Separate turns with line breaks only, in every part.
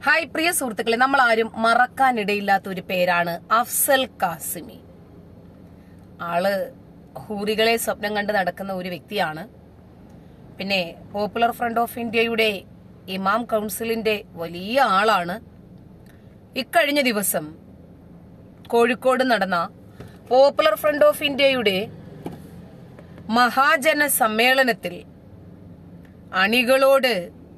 Hi പ്രിയ സുഹൃത്തുക്കളെ നമ്മൾ ആരും മറക്കാനിടയില്ലാത്ത ഒരു പേരാണ് അഫ്സൽ കാസിമി ആള് ഹൂറികളെ സ്വപ്നം കണ്ട് നടക്കുന്ന ഒരു വ്യക്തിയാണ് പിന്നെ പോപ്പുലർ ഫ്രണ്ട് ഓഫ് ഇന്ത്യയുടെ ഇമാം കൗൺസിലിന്റെ വലിയ ആളാണ് ഇക്കഴിഞ്ഞ ദിവസം കോഴിക്കോട് നടന്ന പോപ്പുലർ ഫ്രണ്ട് ഓഫ് ഇന്ത്യയുടെ മഹാജന സമ്മേളനത്തിൽ അണികളോട്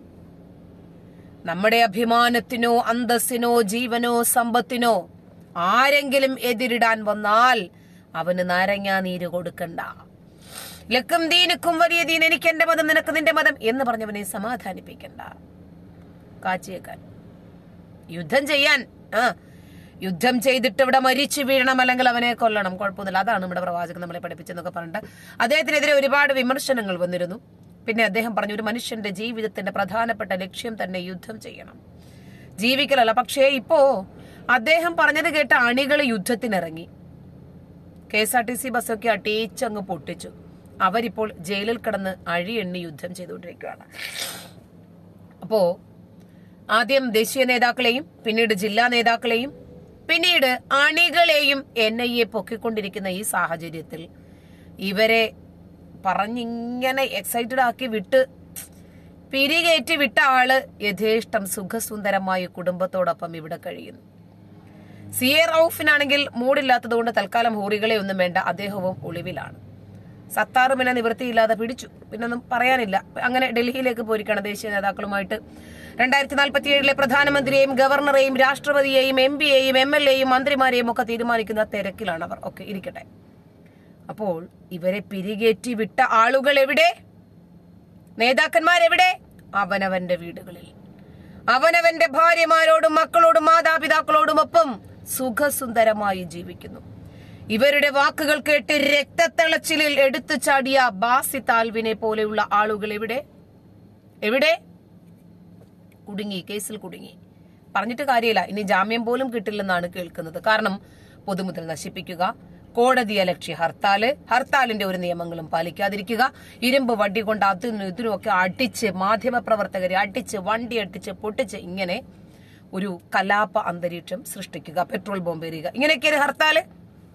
നമ്മുടെ അഭിമാനത്തിനോ അന്തസ്സിനോ ജീവനോ സമ്പത്തിനോ ആരെങ്കിലും എതിരിടാൻ വന്നാൽ അവന് നാരങ്ങാ നീര് കൊടുക്കണ്ട ലക്കും ദീനുക്കും വലിയ ദീൻ എനിക്ക് എന്റെ മതം നിനക്ക് നിന്റെ മതം എന്ന് പറഞ്ഞവനെ സമാധാനിപ്പിക്കണ്ട കാച്ചിയേക്കാൻ യുദ്ധം ചെയ്യാൻ ആ യുദ്ധം ചെയ്തിട്ട് ഇവിടെ മരിച്ചു വീഴണം അല്ലെങ്കിൽ അവനെ കൊല്ലണം കുഴപ്പമൊന്നുമില്ല അതാണ് നമ്മുടെ പ്രവാചകൻ നമ്മളെ പഠിപ്പിച്ചെന്നൊക്കെ പറഞ്ഞിട്ട് അദ്ദേഹത്തിനെതിരെ ഒരുപാട് വിമർശനങ്ങൾ വന്നിരുന്നു പിന്നെ അദ്ദേഹം പറഞ്ഞു ഒരു മനുഷ്യന്റെ ജീവിതത്തിന്റെ പ്രധാനപ്പെട്ട ലക്ഷ്യം തന്നെ യുദ്ധം ചെയ്യണം ജീവിക്കലല്ല പക്ഷേ ഇപ്പോ അദ്ദേഹം പറഞ്ഞത് കേട്ട അണികൾ യുദ്ധത്തിനിറങ്ങി K S R T C ബസ്സൊക്കെ അട്ടിച്ചങ്ങ് പൊട്ടിച്ചു അവരിപ്പോൾ ജയിലിൽ കിടന്ന് അഴിയെണ്ണി യുദ്ധം ചെയ്തുകൊണ്ടിരിക്കുകയാണ് അപ്പോ ആദ്യം ദേശീയ നേതാക്കളെയും പിന്നീട് ജില്ലാ നേതാക്കളെയും പിന്നീട് അണികളെയും എൻ ഐ എ പൊക്കിക്കൊണ്ടിരിക്കുന്ന ഈ സാഹചര്യത്തിൽ ഇവരെ പറഞ്ഞിങ്ങനെ എക്സൈറ്റഡ് ആക്കി വിട്ട് പിരികേറ്റി വിട്ട ആള് യഥേഷ്ടം സുഖസുന്ദരമായ കുടുംബത്തോടൊപ്പം ഇവിടെ കഴിയുന്നു സി എ റൌഫിനാണെങ്കിൽ മൂടില്ലാത്തതുകൊണ്ട് തൽക്കാലം ഹൂറികളെ ഒന്നും വേണ്ട അദ്ദേഹവും ഒളിവിലാണ് സത്താറ് പിന്നെ നിവൃത്തിയില്ലാതെ പിടിച്ചു പിന്നൊന്നും പറയാനില്ല അങ്ങനെ ഡൽഹിയിലേക്ക് പോയിരിക്കുകയാണ് ദേശീയ നേതാക്കളുമായിട്ട് രണ്ടായിരത്തി നാൽപ്പത്തി ഏഴിലെ പ്രധാനമന്ത്രിയെയും ഗവർണറെയും രാഷ്ട്രപതിയെയും എം പിയെയും എം എൽ എയും മന്ത്രിമാരെയും ഒക്കെ തീരുമാനിക്കുന്ന തിരക്കിലാണ് അവർ ഒക്കെ ഇരിക്കട്ടെ അപ്പോൾ ഇവരെ പിരികേറ്റി വിട്ട ആളുകൾ എവിടെ നേതാക്കന്മാരെവിടെ അവനവന്റെ വീടുകളിൽ അവനവന്റെ ഭാര്യമാരോടും മക്കളോടും മാതാപിതാക്കളോടുമൊപ്പം സുഖസുന്ദരമായി ജീവിക്കുന്നു ഇവരുടെ വാക്കുകൾ കേട്ട് രക്തത്തിളച്ചിലിൽ എടുത്തു ചാടിയ ബാസി താൽവിനെ പോലെയുള്ള ആളുകൾ എവിടെ എവിടെ കുടുങ്ങി കേസിൽ കുടുങ്ങി പറഞ്ഞിട്ട് കാര്യമില്ല ഇനി ജാമ്യം പോലും കിട്ടില്ലെന്നാണ് കേൾക്കുന്നത് കാരണം പൊതുമുതൽ നശിപ്പിക്കുക കോടതി അലക്ഷ്യ ഹർത്താല് ഹർത്താലിന്റെ ഒരു നിയമങ്ങളും പാലിക്കാതിരിക്കുക ഇരുമ്പ് വടി കൊണ്ട് അതിനും ഇതിനുമൊക്കെ അടിച്ച് മാധ്യമപ്രവർത്തകരെ അടിച്ച് വണ്ടി അടിച്ച് പൊട്ടിച്ച് ഇങ്ങനെ ഒരു കലാപ അന്തരീക്ഷം സൃഷ്ടിക്കുക പെട്രോൾ ബോംബ് എറിയുക ഇങ്ങനെയൊക്കെ ഹർത്താല്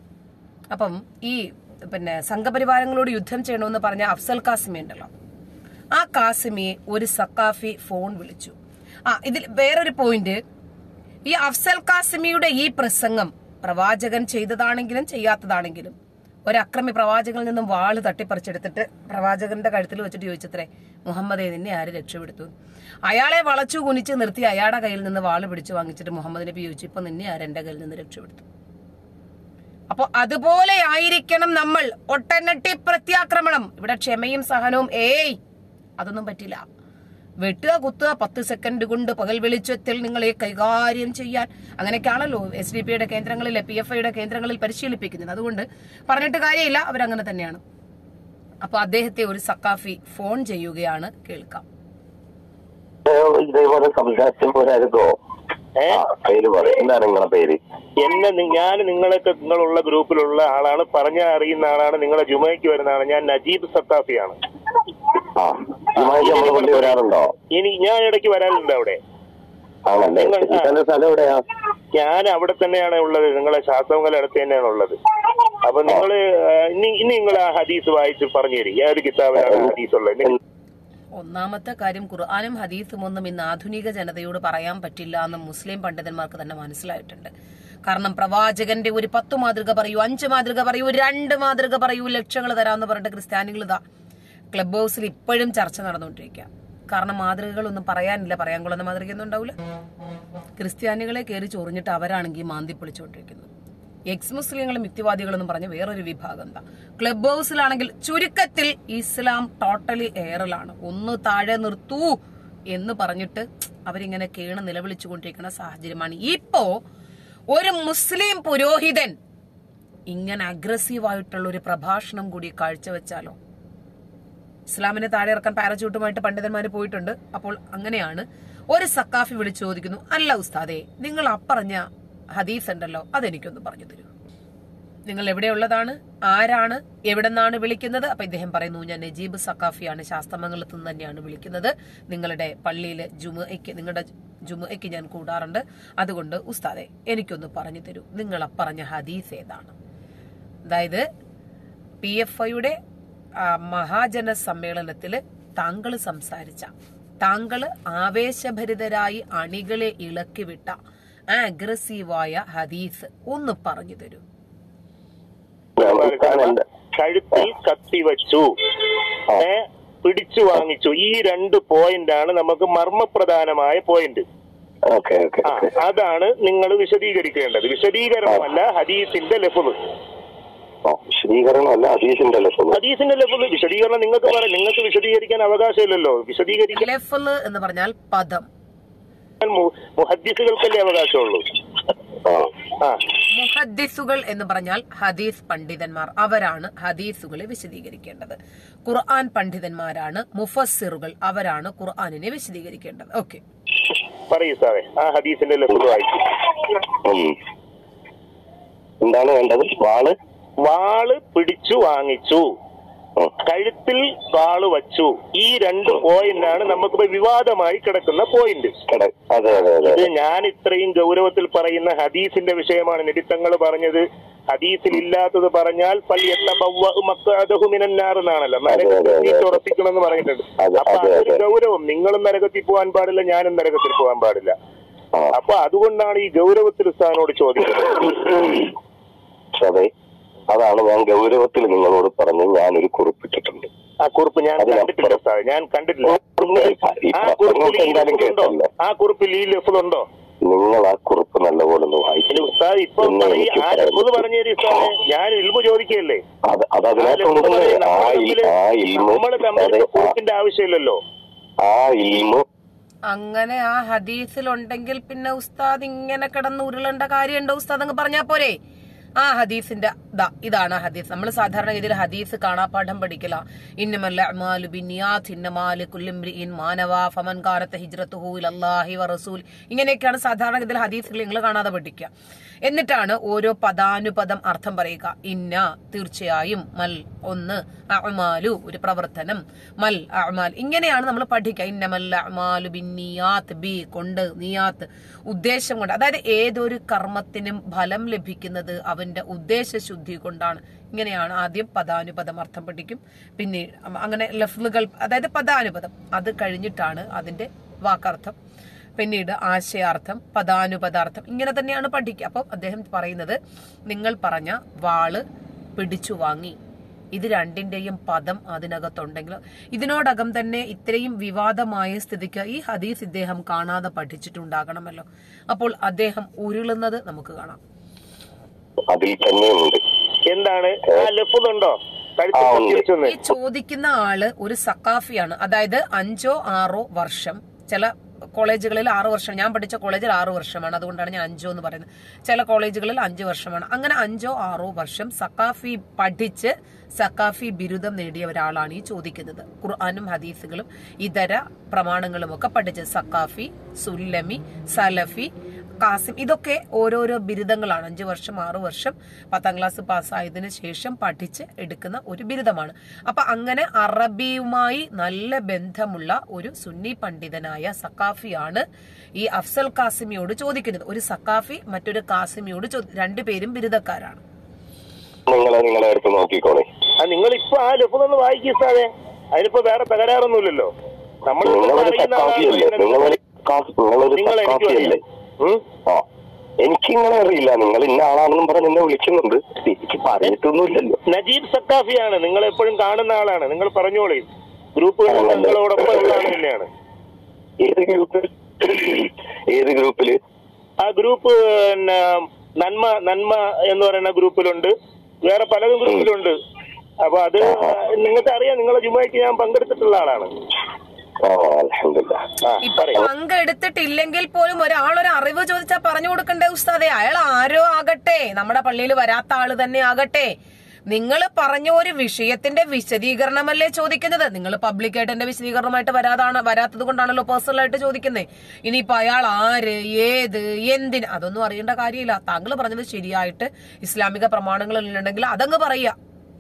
അപ്പം ഈ പിന്നെ സംഘപരിവാരങ്ങളോട് യുദ്ധം ചെയ്യണമെന്ന് പറഞ്ഞ അഫ്സൽ കാസിമി ഉണ്ടല്ലോ ആ കാസിമിയെ ഒരു സക്കാഫി ഫോൺ വിളിച്ചു ആ ഇതിൽ വേറൊരു പോയിന്റ് ഈ അഫ്സൽ കാസിമിയുടെ ഈ പ്രസംഗം പ്രവാചകൻ ചെയ്തതാണെങ്കിലും ചെയ്യാത്തതാണെങ്കിലും ഒരക്രമി പ്രവാചകനിൽ നിന്നും വാള് തട്ടിപ്പറിച്ചെടുത്തിട്ട് പ്രവാചകന്റെ കഴുത്തിൽ വെച്ചിട്ട് ചോദിച്ചത്രേ മുഹമ്മദെ നിന്നെ ആര് രക്ഷപ്പെടുത്തു അയാളെ വളച്ചു കുനിച്ച് നിർത്തി അയാളുടെ കയ്യിൽ നിന്ന് വാള് പിടിച്ചു വാങ്ങിച്ചിട്ട് മുഹമ്മദ് നബി ചോദിച്ചു ഇപ്പൊ നിന്നെ ആര് എന്റെ കയ്യിൽ നിന്ന് രക്ഷപ്പെടുത്തു അപ്പൊ അതുപോലെ ആയിരിക്കണം നമ്മൾ ഒട്ടനട്ടി പ്രത്യാക്രമണം ഇവിടെ ക്ഷമയും സഹനവും ഏയ് അതൊന്നും പറ്റില്ല വെട്ടുക കുത്തുക പത്ത് സെക്കൻഡ് കൊണ്ട് പകൽ വെളിച്ചത്തിൽ നിങ്ങളെ കൈകാര്യം ചെയ്യാൻ അങ്ങനെയൊക്കെയാണല്ലോ എസ് ഡി പിയുടെ കേന്ദ്രങ്ങളിൽ പി എഫ് ഐയുടെ കേന്ദ്രങ്ങളിൽ പരിശീലിപ്പിക്കുന്നത് അതുകൊണ്ട് പറഞ്ഞിട്ട് കാര്യമില്ല അവരങ്ങനെ തന്നെയാണ് അപ്പൊ അദ്ദേഹത്തെ ഒരു സക്കാഫി ഫോൺ ചെയ്യുകയാണ് കേൾക്കാം
ഇതേപോലെ സംസാരിച്ചപ്പോരായിരുന്നോ പേര് പറയും എന്താണ് നിങ്ങളുടെ പേര്
എന്നെ നി- ഞാൻ നിങ്ങളൊക്കെ നിങ്ങളുള്ള ഗ്രൂപ്പിലുള്ള ആളാണ് പറഞ്ഞ അറിയുന്ന ആളാണ് നിങ്ങളെ ജുമയ്ക്ക് വരുന്ന ആളാണ് ഞാൻ നജീബ് സത്താഫിയാണ്
ആ ജുമാക്ക് നമ്മളെ കൊണ്ട് വരാറുണ്ടോ
ഇനി ഞാൻ ഇടയ്ക്ക് വരാനുണ്ട് അവിടെ
ആണല്ലേ
നിങ്ങൾ- ആ.
ഇതന്നെ സ്ഥലം എവിടെയാ
ഞാൻ അവിടെ തന്നെയാണ് ഉള്ളത് നിങ്ങളെ ശാസ്ത്രമംഗല അടുത്ത് തന്നെയാണ് ഉള്ളത് അപ്പൊ നിങ്ങള് ആ, ഇനി ഇനി നിങ്ങൾ ആ ഹദീസ് വായിച്ച് പറഞ്ഞു തരും ഏത് കിതാബിലാണ് ഹദീസ് ഉള്ളത് നിങ്ങൾ-
ഒന്നാമത്തെ കാര്യം ഖുർആാനും ഹദീസും ഒന്നും ഇന്ന് ആധുനിക ജനതയോട് പറയാൻ പറ്റില്ല എന്ന് മുസ്ലിം പണ്ഡിതന്മാർക്ക് തന്നെ മനസ്സിലായിട്ടുണ്ട് കാരണം പ്രവാചകന്റെ ഒരു പത്ത് മാതൃക പറയൂ അഞ്ച് മാതൃക പറയൂ രണ്ട് മാതൃക പറയൂ ലക്ഷങ്ങൾ തരാമെന്ന് പറഞ്ഞിട്ട് ക്രിസ്ത്യാനികൾ ഇതാ ക്ലബ് ഹൗസിൽ ഇപ്പോഴും ചർച്ച നടന്നുകൊണ്ടിരിക്കുക കാരണം മാതൃകകളൊന്നും പറയാനില്ല പറയാൻ കൊള്ളുന്ന മാതൃകയൊന്നും ഉണ്ടാവില്ല ക്രിസ്ത്യാനികളെ കയറി ചൊറിഞ്ഞിട്ട് അവരാണെങ്കിൽ മാന്തി പൊളിച്ചുകൊണ്ടിരിക്കുന്നു എക്സ് മുസ്ലിങ്ങളും യുക്തിവാദികളെന്നും പറഞ്ഞ വേറൊരു വിഭാഗം എന്താ ക്ലബ് ഹൗസിലാണെങ്കിൽ ചുരുക്കത്തിൽ ഇസ്ലാം ടോട്ടലി എയറിലാണ് ഒന്ന് താഴെ നിർത്തൂ എന്ന് പറഞ്ഞിട്ട് അവരിങ്ങനെ കേണ് നിലവിളിച്ചുകൊണ്ടിരിക്കുന്ന സാഹചര്യമാണ് ഇപ്പോ ഒരു മുസ്ലിം പുരോഹിതൻ ഇങ്ങനെ അഗ്രസീവായിട്ടുള്ള ഒരു പ്രഭാഷണം കൂടി കാഴ്ചവെച്ചാലോ ഇസ്ലാമിനെ താഴെ ഇറക്കാൻ പാരച്യൂട്ടുമായിട്ട് പണ്ഡിതന്മാർ പോയിട്ടുണ്ട് അപ്പോൾ അങ്ങനെയാണ് ഒരു സക്കാഫി വിളിച്ചു ചോദിക്കുന്നു അല്ല ഉസ്താദെ നിങ്ങൾ അപ്പറഞ്ഞ ഹദീസ് ഉണ്ടല്ലോ അതെനിക്കൊന്ന് പറഞ്ഞു തരൂ നിങ്ങൾ എവിടെയുള്ളതാണ് ആരാണ് എവിടെ നിന്നാണ് വിളിക്കുന്നത് അപ്പൊ ഇദ്ദേഹം പറയുന്നു ഞാൻ നജീബ് സക്കാഫിയാണ് ശാസ്ത്രമംഗലത്ത് നിന്ന് തന്നെയാണ് വിളിക്കുന്നത് നിങ്ങളുടെ പള്ളിയിലെ ജുമുഅയ്ക്ക് നിങ്ങളുടെ ജുമുഅയ്ക്ക് ഞാൻ കൂടാറുണ്ട് അതുകൊണ്ട് ഉസ്താദെ എനിക്കൊന്ന് പറഞ്ഞു തരൂ നിങ്ങൾ പറഞ്ഞ ഹദീസ് ഏതാണ് അതായത് പി എഫ് ഐയുടെ മഹാജന സമ്മേളനത്തില് താങ്കൾ സംസാരിച്ച താങ്കൾ ആവേശഭരിതരായി അണികളെ ഇളക്കിവിട്ട ആ അഗ്രസീവായ ഹദീസ് ഒന്ന് പറഞ്ഞു തരൂ
ഉസ്താദ് എന്റെ
കഴുത്തിൽ കത്തി വെച്ചു ഏ പിടിച്ചു വാങ്ങിച്ചു ഈ രണ്ട് പോയിന്റ് ആണ് നമുക്ക് മർമ്മപ്രധാനമായ പോയിന്റ്
ഓക്കെ ഓക്കെ
ആ അതാണ് നിങ്ങൾ വിശദീകരിക്കേണ്ടത് വിശദീകരണമല്ല ഹദീസിന്റെ ലഫുദ്
ഓ വിശദീകരണമല്ല ഹദീസിന്റെ ലഫ്സ്
ഹദീസിന്റെ ലഫുദ് വിശദീകരണം നിങ്ങൾക്ക് പറയാം നിങ്ങൾക്ക് വിശദീകരിക്കാൻ അവകാശമില്ലല്ലോ വിശദീകരിക്കാൻ
ലഫ്ല് എന്ന് പറഞ്ഞാൽ പദം
മു- മുഹദ്ദിസുകൾക്കല്ലേ അവകാശമുള്ളൂ
ആ
ആ
മുഹദ്ദിസുകൾ എന്ന് പറഞ്ഞാൽ ഹദീസ് പണ്ഡിതന്മാർ അവരാണ് ഹദീസുകളെ വിശദീകരിക്കേണ്ടത് ഖുർആൻ പണ്ഡിതന്മാരാണ് മുഫസ്സിറുകൾ അവരാണ് ഖുർആനിനെ വിശദീകരിക്കേണ്ടത് ഓക്കെ
പറയൂ സാറേ ആ ഹദീസിന്റെ ലഫുദ് വായിച്ചു
ഉം. എന്താണ് വേണ്ടത് വാള്
വാള് പിടിച്ചു വാങ്ങിച്ചു
ഉം.
കഴുത്തിൽ വാള് വച്ചു ഈ രണ്ട് പോയിന്റ് ആണ് നമുക്കിപ്പോ വിവാദമായി കിടക്കുന്ന പോയിന്റ്
കിട- അതെ അതെ അതെ
ഇത് ഞാൻ ഇത്രയും ഗൗരവത്തിൽ പറയുന്ന ഹദീസിന്റെ വിഷയമാണ് നബിത്തങ്ങൾ പറഞ്ഞത് ഹദീസിൽ ഇല്ലാത്തത് പറഞ്ഞാൽ മക്കാദഹുമിനാർ എന്നാണല്ലോ
അതെ, അതെ, അതെ.
നരകത്തിൽ ഉറപ്പിക്കണമെന്ന് പറഞ്ഞിട്ടുണ്ട്
അതെ,
അപ്പൊ
അതെ,
അതൊരു
അതെ.
ഗൗരവം നിങ്ങളും നരകത്തിൽ പോകാൻ പാടില്ല ഞാനും നരകത്തിൽ പോകാൻ പാടില്ല
ആ.
അപ്പൊ അതുകൊണ്ടാണ് ഈ ഗൗരവത്തിൽ ഉസ്താദിനോട് ചോദിക്കുന്നത്
അതെ അതാണ് ഞാൻ ഗൗരവത്തിൽ നിങ്ങളോട് പറഞ്ഞു ഞാനൊരു കുറിപ്പിട്ടിട്ടുണ്ട്
ആ കുറിപ്പ് ഞാൻ
അതിനപ്പുറം.
കണ്ടിട്ടില്ല ഉസ്താദ് ഞാൻ കണ്ടിട്ടില്ല
ഈ
ആ കുറിപ്പിൽ
പത്രങ്ങൾക്ക്
ഈ
എന്തായാലും
ലഫ്ലുണ്ടോ
കേട്ടല്ലോ
ആ കുറിപ്പിൽ ഈ ലഫുണ്ടോ
നിങ്ങൾ ആ കുറിപ്പ് നല്ലപോലെ ഒന്ന്
ഇനി
വായിച്ചു
ഉസ്താദ് ഇപ്പൊ
ഇന്ന്
പറയും
എനിക്ക്
ആ
പറയാൻ
ലഫുദ് പറഞ്ഞു തരും ഉസ്താദെ ഞാൻ ഇൽമു ചോദിക്കുകയല്ലേ
അത് അത്
ആ ലഫ്ലുണ്ട്
അതിനകത്തുണ്ടെന്ന്
പറയും.
ആ
നമ്മള്
ഇ-
തമ്മില്
ആ ഇൽമു
നമ്മള് തമ്മിൽ
അതെ
ഇപ്പൊ കുറിപ്പിന്റെ ആവശ്യമില്ലല്ലോ
ആ ഇൽമു
അങ്ങനെ ആ ഹദീസിലുണ്ടെങ്കിൽ പിന്നെ ഉസ്താദ് ഇങ്ങനെ കിടന്ന് ഉരുളേണ്ട കാര്യമുണ്ടോ ഉസ്താദ് അങ്ങ് പറഞ്ഞാ പോരെ ആ ഹദീസിന്റെ ദാ ഇതാണ് ആ ഹദീസ് നമ്മൾ സാധാരണഗതിയിൽ ഹദീസ് കാണാപ്പാഠം പഠിക്കല ഇന്നമല്ല അഅ്മാലു ബിന്നിയാത്ത് ഇന്നമാലി കുല്ലിംറിഇൻ മാനവ ഫമൻ കാനത്ത് ഹിജ്റത്തുഹു ഇലല്ലാഹി വറസൂൽ ഇങ്ങനെയൊക്കെയാണ് സാധാരണഗതിയിൽ ഹദീസുകൾ നിങ്ങൾ കാണാതെ പഠിക്കുക എന്നിട്ടാണ് ഓരോ പദാനുപദം അർത്ഥം പറയുക ഇന്ന തീർച്ചയായും മൽ ഒന്ന് അഅ്മാലു ഒരു പ്രവർത്തനം മൽ അഅ്മാൽ ഇങ്ങനെയാണ് നമ്മൾ പഠിക്കുക ഇന്നമൽ അഅ്മാലു ബിന്നിയാത്ത് ബി കൊണ്ട് നിയാത്ത് ഉദ്ദേശം കൊണ്ട് അതായത് ഏതൊരു കർമ്മത്തിനും ഫലം ലഭിക്കുന്നത് അവന്റെ ഉദ്ദേശശുദ്ധി കൊണ്ടാണ് ഇങ്ങനെയാണ് ആദ്യം പദാനുപദം അർത്ഥം പഠിക്കും പിന്നെ അങ്ങനെ ലഫ്ലുകൾ അതായത് പദാനുപദം അത് കഴിഞ്ഞിട്ടാണ് അതിന്റെ വാക്കർത്ഥം പിന്നീട് ആശയാർത്ഥം പദാനുപദാർത്ഥം ഇങ്ങനെ തന്നെയാണ് പഠിക്കുക അപ്പം അദ്ദേഹം പറയുന്നത് നിങ്ങൾ പറഞ്ഞ വാള് പിടിച്ചു വാങ്ങി ഇത് രണ്ടിന്റെയും പദം അതിനകത്തുണ്ടെങ്കിൽ ഇതിനോടകം തന്നെ ഇത്രയും വിവാദമായ സ്ഥിതിക്ക് ഈ ഹദീസ് ഇദ്ദേഹം കാണാതെ പഠിച്ചിട്ടുണ്ടാകണമല്ലോ അപ്പോൾ അദ്ദേഹം ഉരുളുന്നത് നമുക്ക് കാണാം
അതിൽ തന്നെയുണ്ട്
എന്താണ് ആ ലഫുദ് ഉണ്ടോ കഴുത്തിൽ
ആ,
കത്തി
ഉണ്ട്.
വെച്ചെന്ന്
ഈ ചോദിക്കുന്ന ആള് ഒരു സക്കാഫിയാണ് അതായത് അഞ്ചോ ആറോ വർഷം ചില കോളേജുകളിൽ ആറു വർഷം ഞാൻ പഠിച്ച കോളേജിൽ ആറു വർഷമാണ് അതുകൊണ്ടാണ് ഞാൻ അഞ്ചോ എന്ന് പറയുന്നത് ചില കോളേജുകളിൽ അഞ്ചു വർഷമാണ് അങ്ങനെ അഞ്ചോ ആറോ വർഷം സക്കാഫി പഠിച്ച് സക്കാഫി ബിരുദം നേടിയ ഒരാളാണ് ഈ ചോദിക്കുന്നത് ഖുർആാനും ഹദീസുകളും ഇതര പ്രമാണങ്ങളും ഒക്കെ പഠിച്ച് സക്കാഫി സുല്ലമി സലഫി കാസിം ഇതൊക്കെ ഓരോരോ ബിരുദങ്ങളാണ് അഞ്ചു വർഷം ആറു വർഷം പത്താം ക്ലാസ് പാസ്സായതിനു ശേഷം പഠിച്ച് എടുക്കുന്ന ഒരു ബിരുദമാണ് അപ്പൊ അങ്ങനെ അറബിയുമായി നല്ല ബന്ധമുള്ള ഒരു സുന്നി പണ്ഡിതനായ സക്കാഫിയാണ് ഈ അഫ്സൽ കാസിമിയോട് ചോദിക്കുന്നത് ഒരു സക്കാഫി മറ്റൊരു കാസിമിയോട് ചോ- രണ്ടുപേരും ബിരുദക്കാരാണ്
നിങ്ങളെ നിങ്ങളെ അടുത്ത് നോക്കിക്കോളെ
ആ നിങ്ങൾ ഇപ്പൊ ആ ലഫുദ് ഒന്ന് വായിക്കാതെ അതിനിപ്പോ വേറെ തകരാറൊന്നുമില്ലല്ലോ നമ്മൾ
നിങ്ങളൊരു
അറിയുന്ന
സക്കാഫിയല്ലേ
ആളാണ്
നിങ്ങളൊരു സക്കാഫ്- നിങ്ങളൊരു
നിങ്ങൾ എനിക്ക്
സക്കാഫിയല്ലേ
ഉം?
ആ എനിക്കിങ്ങനെ അറിയില്ല നിങ്ങൾ ഇന്ന ആളാണെന്നും പറഞ്ഞ് എന്നെ വിളിക്കുന്നുണ്ട് എനിക്ക് പറഞ്ഞിട്ടൊന്നുമില്ലല്ലോ
നജീബ് സക്കാഫിയാണ് നിങ്ങൾ എപ്പോഴും കാണുന്ന ആളാണ് നിങ്ങൾ പറഞ്ഞോളി ഗ്രൂപ്പുകളിൽ നിങ്ങളോടൊപ്പം ഉള്ള ആൾ തന്നെയാണ്
ഏത് ഗ്രൂപ്പിൽ ഏത് ഗ്രൂപ്പില്
ആ ഗ്രൂപ്പ് പിന്നെ നന്മ നന്മ എന്ന് പറയുന്ന ഗ്രൂപ്പിലുണ്ട് വേറെ പലതും ഗ്രൂപ്പിലുണ്ട് അപ്പൊ അത് നിങ്ങൾക്ക് അറിയാം നിങ്ങളെ ജുമായ്ക്ക് ഞാൻ പങ്കെടുത്തിട്ടുള്ള ആളാണ്
ആ അലഹമില്ല
ആ
ഇപ്പൊ
പറയാം
പങ്കെടുത്തിട്ടില്ലെങ്കിൽ പോലും ഒരാൾ ഒരു അറിവ് ചോദിച്ചാൽ പറഞ്ഞു കൊടുക്കണ്ടേ ഉസ്താദെ അയാൾ ആരോ ആകട്ടെ നമ്മുടെ പള്ളിയിൽ വരാത്ത ആള് തന്നെ ആകട്ടെ നിങ്ങൾ പറഞ്ഞ ഒരു വിഷയത്തിന്റെ വിശദീകരണമല്ലേ ചോദിക്കുന്നത് നിങ്ങൾ പബ്ലിക്കായിട്ട് എന്റെ വിശദീകരണമായിട്ട് വരാതാണ് വരാത്തത് കൊണ്ടാണല്ലോ പേഴ്സണൽ ആയിട്ട് ചോദിക്കുന്നത് ഇനിയിപ്പോ അയാൾ ആര് ഏത് എന്തിന് അതൊന്നും അറിയേണ്ട കാര്യമില്ല താങ്കൾ പറഞ്ഞത് ശരിയായിട്ട് ഇസ്ലാമിക പ്രമാണങ്ങൾ ഉണ്ടെങ്കിൽ അതങ്ങ് പറയുക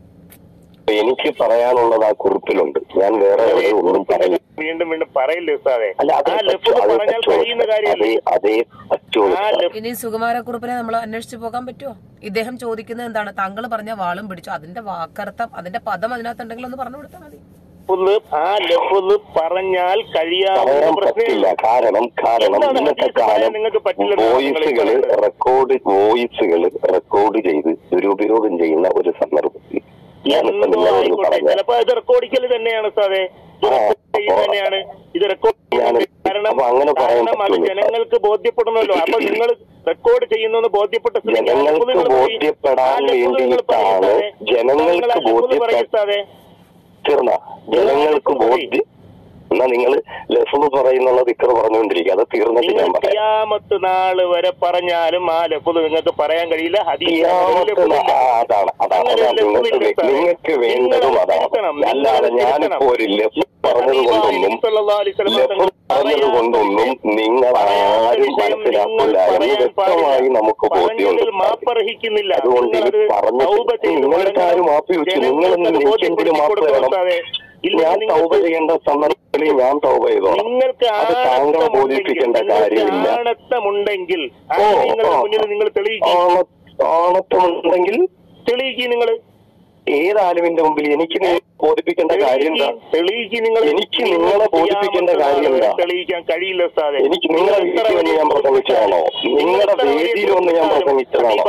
എനിക്ക് പറയാനുള്ളത് ആ കുറിപ്പിലുണ്ട് ഞാൻ വേറെ എവിടെ ഒന്നും പറയില്ല
വീണ്ടും വീണ്ടും പറയില്ലേ ഉസ്താദെ
അല്ല അത്
ആ
പറ്റൂ,
ലഫ്സ്
അത്
പറഞ്ഞാൽ
പറ്റുമോ?
കഴിയുന്ന കാര്യമല്ലേ
അതേ അതേ പറ്റുള്ളൂ
ആ ലഫ്
ഇനി സുകുമാരക്കുറുപ്പിനെ നമ്മൾ അന്വേഷിച്ചു പോകാൻ പറ്റുമോ ഇദ്ദേഹം ചോദിക്കുന്നത് എന്താണ് താങ്കൾ പറഞ്ഞ വാളും പിടിച്ചു അതിന്റെ വാക്കർത്ഥം അതിന്റെ പദം അതിനകത്തുണ്ടെങ്കിൽ ഒന്ന് പറഞ്ഞു കൊടുത്താൽ മതി
ലഫ്സ് ആ ലഫ്സ് പറഞ്ഞാൽ കഴിയാവുന്ന
പറയാൻ
പ്രശ്നമില്ല
പറ്റില്ല കാരണം കാരണം
എന്താണ്
ഇന്നത്തെ
ഹദീസ് പറയാൻ
കാലം
നിങ്ങൾക്ക് പറ്റില്ലെന്നാണ് നിങ്ങൾ ഈ
വോയിസുകള്
പറയുന്നത്?
റെക്കോർഡ് വോയിസുകള് റെക്കോർഡ് ചെയ്ത് ദുരുപയോഗം ചെയ്യുന്ന ഒരു സന്ദർഭത്തിൽ ഞാനിപ്പോ
എന്തോ
നിങ്ങളോട്
ആയിക്കോട്ടെ
പറഞ്ഞ
ചിലപ്പോ ഇത് റെക്കോർഡിക്കൽ തന്നെയാണ് സാറേ ഇത്
ആ,
റെക്കോർഡ് ചെയ്യുന്നത്
അപ്പോ
തന്നെയാണ് ഇത് റെക്കോർഡ് ചെയ്യുന്നത്
ഞാൻ-
കാരണം
അപ്പോ അങ്ങനെ പറയാൻ
കാരണം അത്
പറ്റുമോ?
ജനങ്ങൾക്ക് ബോധ്യപ്പെടണമല്ലോ അപ്പൊ നിങ്ങൾ റെക്കോർഡ് ചെയ്യുന്നു ബോധ്യപ്പെട്ട സ്ഥിതിക്ക് ആ
ജനങ്ങൾക്ക്
ലഫ്സ് നിങ്ങൾ പറയ്.
ബോധ്യപ്പെടാൻ
ആ ലഫ്സ് നിങ്ങൾ
വേണ്ടിയിട്ടാണ്
പറയ് സാറേ.
ജനങ്ങൾക്ക്
നിങ്ങൾ ആ ലഫ്സ് പറയ്
ബോധ്യപ്പെടാൻ
സാറേ.
തീർന്ന ജനങ്ങൾക്ക് ബോധ്യം എന്നാ നിങ്ങൾ ലഫ്സ് പറയുന്നുള്ള ദിക്കർ പറഞ്ഞുകൊണ്ടിരിക്കുക അത് തീർന്നിട്ട്
നിങ്ങൾ
ഞാൻ പറയാം
ഖിയാമത്ത് നാള് വരെ പറഞ്ഞാലും ആ ലഫ്സ് നിങ്ങൾക്ക് പറയാൻ കഴിയില്ല ഹദീസ്
ഖിയാമത്ത്
ലഫ്സ് ഇല്ല.
ആ, അതാണ് അതാണ്
അങ്ങനെ
അതാണ്
ലഫ്സ്
നിങ്ങൾക്ക്
ഇല്ല സാറേ.
നിങ്ങൾക്ക് വേണ്ടതും
നിങ്ങൾ
അതാണ്
തിരുത്തണം.
അല്ലാതെ
നിങ്ങൾ
ഞാനിപ്പോ
തിരുത്തണം.
ഒരു ലഫ് പറഞ്ഞത് കൊണ്ടൊന്നും
സല്ലല്ലാഹു അലൈഹി വസല്ലം
ലഫ്
തങ്ങൾ
പറഞ്ഞത് കൊണ്ടൊന്നും നിങ്ങൾ ആരും മനസ്സിലാക്കില്ല എന്ന് വ്യക്തമായി നമുക്ക്
പറഞ്ഞതിൽ
ബോധ്യമുണ്ട്
മാപ്പർഹിക്കുന്നില്ല
അതുകൊണ്ട്
നിങ്ങളത്
ഇത് പറഞ്ഞിട്ട്
തൗബ ചെയ്ത്
നിങ്ങൾക്ക് ആരും മാപ്പ് ചോദിച്ചു
ജനങ്ങൾക്ക്
നിങ്ങളൊന്നും
അത്
എനിക്കെങ്കിലും മാപ്പ്
ബോധ്യപ്പെടുത്തി
തരണം
കൊടുക്കാതെ. ഇല്ല,
ഞാൻ
നിങ്ങൾക്ക്
തൗബ ചെയ്യേണ്ട സന്ദർഭങ്ങളിൽ ഞാൻ തൗബ ചെയ്തോളാം
നിങ്ങൾക്ക്
അത് താങ്കളെ ബോധിപ്പിക്കേണ്ട കാര്യമില്ല
ആണത്തമുണ്ടെങ്കിൽ
ഓ,
നിങ്ങളുടെ
ഓ,
മുന്നിൽ നിങ്ങൾ തെളിയിക്കും
ആണ- ആണത്തമുണ്ടെങ്കിൽ
തെളിയിക്കും നിങ്ങൾ
ഏത് ആലുവിന്റെ മുമ്പിൽ എനിക്ക് നീ ബോധിപ്പിക്കേണ്ട കാര്യം എന്താ
തെളിയിക്കും നിങ്ങൾ
എനിക്ക് നിങ്ങളെ ബോധിപ്പിക്കേണ്ട കാര്യം എന്താ?
തെളിയിക്കാൻ കഴിയില്ല ഉസ്താദെ
എനിക്ക് നിങ്ങളെ വീട്ടിൽ വന്ന് ഞാൻ പ്രസംഗിച്ചതാണോ നിങ്ങളുടെ വേദിയിൽ വന്ന് ഞാൻ പ്രസംഗിച്ചതാണോ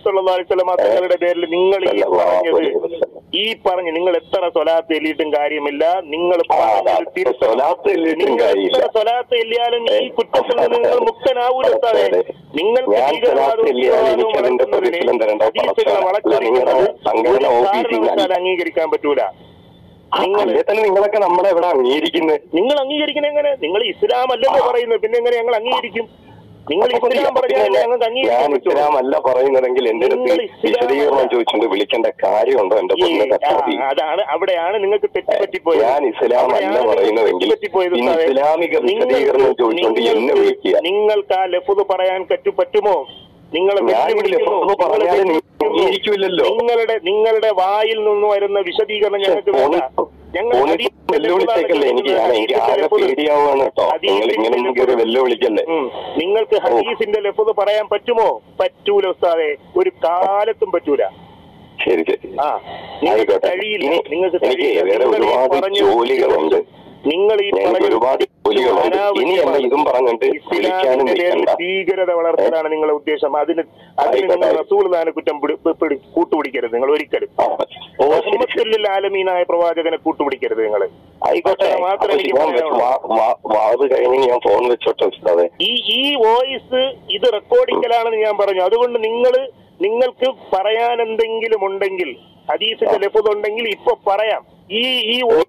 തങ്ങളുടെ പേരിൽ നിങ്ങൾ ഈ
സല്ലല്ലാഹു
പറഞ്ഞത്
അലൈഹി വസല്ലം.
ഈ പറഞ്ഞ് നിങ്ങൾ എത്ര സ്വലാത്ത് എല്ലിയിട്ടും കാര്യമില്ല നിങ്ങൾ
ആ,
പറഞ്ഞത്
അതാ.
തിരുത്തണം.
സ്വലാത്ത് എല്ലിയിട്ടും
നിങ്ങൾ
കാര്യമില്ല.
എത്ര സ്വലാത്ത് എല്ലിയാലും ഈ കുറ്റത്തിൽ നിന്ന് നിങ്ങൾ മുക്തനാവൂല
അതെ,
ഉസ്താദെ
അതെ.
നിങ്ങൾക്ക്
ഞാൻ
ഭീകരവാദവും
സ്വലാത്ത് എല്ലിയാൽ
തീവ്രവാദവും
എനിക്ക് അതിന്റെ
വളർത്തുന്നതിന്
പ്രതിഫലം തരേണ്ട
ഹദീസുകളെ
പടച്ചവനാ.
വളച്ചൊടിക്കുന്നത്
നിങ്ങളുടെ സംഘടന
ഒരു
ഓഫീസിൽ
കാരണവശാലും
അല്ല.
അംഗീകരിക്കാൻ പറ്റൂല നിങ്ങൾ
അല്ലേ തന്നെ നിങ്ങളൊക്കെ നമ്മളെ എവിടെ അംഗീകരിക്കുന്നത്
നിങ്ങൾ അംഗീകരിക്കുന്ന എങ്ങനെ നിങ്ങൾ ഇസ്ലാം അല്ലല്ലോ പറയുന്നത് പിന്നെ എങ്ങനെ ഞങ്ങൾ അംഗീകരിക്കും നിങ്ങൾ ഇസ്ലാം പറഞ്ഞാലേ ഞങ്ങൾക്ക്
ഞാൻ
അംഗീകരിക്കാൻ പറ്റുള്ളൂ
ഇസ്ലാം അല്ല പറയുന്നതെങ്കിൽ എന്റെ അടുത്ത്
നിങ്ങൾ ഇസ്ലാം
വിശദീകരണം
അല്ല.
ചോദിച്ചുകൊണ്ട് വിളിക്കേണ്ട കാര്യമുണ്ടോ എന്റെ
ഈ,
പൊന്നെ
ആ,
കത്താതി
അതാണ് അവിടെയാണ് നിങ്ങൾക്ക് തെറ്റിപ്പറ്റിപ്പോയത്
ഞാൻ ഇസ്ലാം അല്ല
അവിടെയാണ് നിങ്ങൾക്ക്
പറയുന്നതെങ്കിൽ
തെറ്റിപ്പറ്റിപ്പോയത്
ഇനി
സാറേ.
ഇസ്ലാമിക
നിങ്ങൾക്ക്
വിശദീകരണം ചോദിച്ചുകൊണ്ട് എന്നെ
നിങ്ങൾക്ക്
വിളിക്കുക
നിങ്ങൾക്ക് ആ ലഫുദ് പറയാൻ പറ്റു പറ്റുമോ നിങ്ങൾ
ഞാൻ ഈ ലഫ്സ് പറഞ്ഞാൽ നിങ്ങൾ അംഗീകരിക്കില്ലല്ലോ.
നിങ്ങളുടെ നിങ്ങളുടെ വായിൽ നിന്ന് വരുന്ന വിശദീകരണം ഞങ്ങൾക്ക് വേണ്ട ഞങ്ങൾ
ഫോണിൽ വെല്ലുവിളിച്ചേക്കല്ലേ എനിക്ക് ഞാൻ എനിക്ക് ആകെ പേടിയാവുകയാണ് കേട്ടോ നിങ്ങൾ ഇങ്ങനെ ഒന്നും കയറി വെല്ലുവിളിക്കല്ലേ
ഉം. നിങ്ങൾക്ക് ഹദീസിന്റെ ലഫുദ് പറയാൻ പറ്റുമോ പറ്റൂല ഉസ്താദെ ഒരു കാലത്തും പറ്റൂല
ശരി ശരി
ആ നിങ്ങൾക്ക്
ആയിക്കോട്ടെ.
കഴിയില്ല
ഇനി
നിങ്ങൾക്ക്
എനിക്ക്
കഴിയില്ല.
വേറെ
നിങ്ങൾ ഈ
ഒരുപാട്
പറഞ്ഞ-
ജോലികളുണ്ട്
നിങ്ങൾ ഈ
ഞങ്ങൾക്ക്
പറഞ്ഞ
ഒരുപാട് ജോലികളുണ്ട് ഇനി എന്നെ ഇതും പറഞ്ഞിട്ട് വിളിക്കാനും
ഇസ്ലാമിന്റെ പേരിൽ
നിൽക്കണ്ട
ഭീകരത വളർത്തലാണ് നിങ്ങളുടെ ഉദ്ദേശം അതിന് അതിന്
ആയിക്കോട്ടെ.
നിങ്ങൾ റസൂൽ ദാന കുറ്റം പിടി- പിടി- കൂട്ടുപിടിക്കരുത് നിങ്ങൾ ഒരിക്കലും
ആ, ഓ ശരി ശരി
മുഹമ്മദ് ആലമീനായ പ്രവാചകനെ കൂട്ടുപിടിക്കരുത് നിങ്ങൾ
ആയിക്കോട്ടെ
അത്ര മാത്രമേ
അപ്പൊ
എനിക്ക്
ഞാൻ വെച്ച്
പറയാനുള്ളൂ.
വാ- വാ- വാത് കഴിഞ്ഞ് ഞാൻ ഫോൺ വെച്ചോട്ടെ ഉസ്താദെ
ഈ ഈ വോയിസ് ഇത് റെക്കോർഡിക്കലാണെന്ന് ഞാൻ പറഞ്ഞു അതുകൊണ്ട് നിങ്ങൾ നിങ്ങൾക്ക് പറയാൻ എന്തെങ്കിലും ഉണ്ടെങ്കിൽ ഹദീസിന്റെ ലഭ്യത ഉണ്ടെങ്കിൽ ഇപ്പൊ പറയാം ഈ ഈ വോയിസ്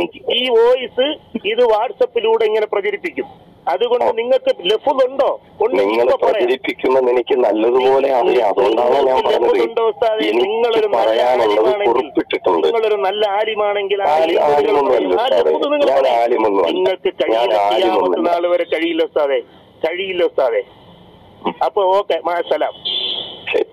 ഈ വോയിസ് ഇത് വാട്സപ്പിലൂടെ ഇങ്ങനെ പ്രചരിപ്പിക്കും അതുകൊണ്ട് നിങ്ങൾക്ക് ലഭ്യത ഉണ്ടോ ഉണ്ടെങ്കിൽ
നിങ്ങൾ
ഇപ്പൊ പറയാം
പ്രചരിപ്പിക്കുമെന്ന് എനിക്ക് നല്ലതുപോലെ അറിയാം അതുകൊണ്ടാണ് ഞാൻ പറഞ്ഞത്
ലഭ്യതയുണ്ടോ ഉസ്താദേ?
എനിക്ക്
നിങ്ങളൊരു നല്ല
പറയാനുള്ളത്
ആലിമാണെങ്കിൽ
കുറിപ്പിട്ടിട്ടുണ്ട്
നിങ്ങളൊരു നല്ല ആലിമാണെങ്കിൽ ആ
ആലി-
ആലിമുകൾ
ആലിമൊന്നും
പറയും.
അല്ല
ആ
ഉസ്താദേ.
ലഭ്യത നിങ്ങൾ
ഞാൻ
പറയും.
ആലിമൊന്നും അല്ല.
നിങ്ങൾക്ക് കഴിയില്ല
ഞാൻ ആലിമൊന്നും
ചെയ്യാമത്തെ
അല്ല.
നാൾ വരെ കഴിയില്ല ഉസ്താദെ കഴിയില്ല ഉസ്താദെ അപ്പൊ ഓക്കെ മാസലാം
ശരി.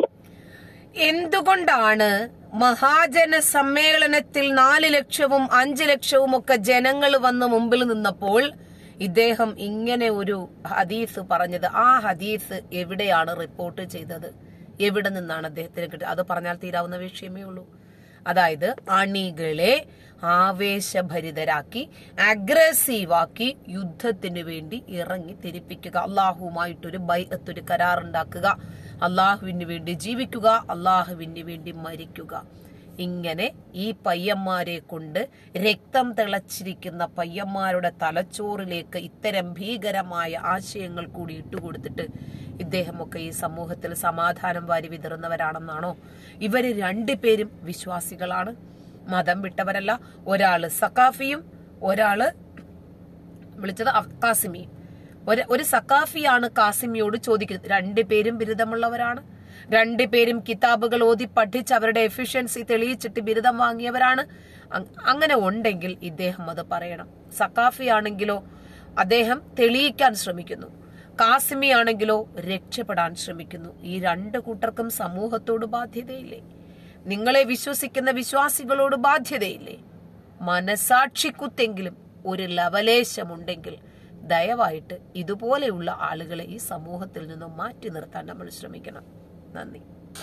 എന്തുകൊണ്ടാണ് മഹാജന സമ്മേളനത്തിൽ നാല് ലക്ഷവും അഞ്ചു ലക്ഷവും ഒക്കെ ജനങ്ങൾ വന്ന് മുമ്പിൽ നിന്നപ്പോൾ ഇദ്ദേഹം ഇങ്ങനെ ഒരു ഹദീസ് പറഞ്ഞത് ആ ഹദീസ് എവിടെയാണ് റിപ്പോർട്ട് ചെയ്തത് എവിടെ നിന്നാണ് അദ്ദേഹത്തിന് കിട്ടിയത് അത് പറഞ്ഞാൽ തീരാവുന്ന വിഷയമേ ഉള്ളൂ അതായത് അണികളെ ആവേശഭരിതരാക്കി അഗ്രസീവാക്കി യുദ്ധത്തിന് വേണ്ടി ഇറങ്ങി തിരിപ്പിക്കുക അള്ളാഹുവുമായിട്ടൊരു ബൈഅത്തൊരു കരാറുണ്ടാക്കുക അള്ളാഹുവിന് വേണ്ടി ജീവിക്കുക അള്ളാഹുവിന് വേണ്ടി മരിക്കുക ഇങ്ങനെ ഈ പയ്യന്മാരെ കൊണ്ട് രക്തം തിളച്ചിരിക്കുന്ന പയ്യന്മാരുടെ തലച്ചോറിലേക്ക് ഇത്തരം ഭീകരമായ ആശയങ്ങൾ കൂടി ഇട്ടുകൊടുത്തിട്ട് ഇദ്ദേഹമൊക്കെ ഈ സമൂഹത്തിൽ സമാധാനം വാരി വിതറുന്നവരാണെന്നാണോ ഇവര് രണ്ടുപേരും വിശ്വാസികളാണ് മതം വിട്ടവരല്ല ഒരാള് സക്കാഫിയും ഒരാള് വിളിച്ചത് അ- കാസിമിയും ഒരു ഒരു സക്കാഫിയാണ് കാസിമിയോട് ചോദിക്കുന്നത് രണ്ടുപേരും ബിരുദമുള്ളവരാണ് രണ്ടുപേരും കിതാബുകൾ ഓതി പഠിച്ച് അവരുടെ എഫിഷ്യൻസി തെളിയിച്ചിട്ട് ബിരുദം വാങ്ങിയവരാണ് അ- അങ്ങനെ ഉണ്ടെങ്കിൽ ഇദ്ദേഹം അത് പറയണം സക്കാഫി ആണെങ്കിലോ അദ്ദേഹം തെളിയിക്കാൻ ശ്രമിക്കുന്നു കാസിമി ആണെങ്കിലോ രക്ഷപ്പെടാൻ ശ്രമിക്കുന്നു ഈ രണ്ട് കൂട്ടർക്കും സമൂഹത്തോട് ബാധ്യതയില്ലേ നിങ്ങളെ വിശ്വസിക്കുന്ന വിശ്വാസികളോട് ബാധ്യതയില്ലേ മനസാക്ഷിക്കുത്തെങ്കിലും ഒരു ലവലേശമുണ്ടെങ്കിൽ ദയവായിട്ട് ഇതുപോലെയുള്ള ആളുകളെ ഈ സമൂഹത്തിൽ നിന്നും മാറ്റി നിർത്താൻ നമ്മൾ ശ്രമിക്കണം നന്ദി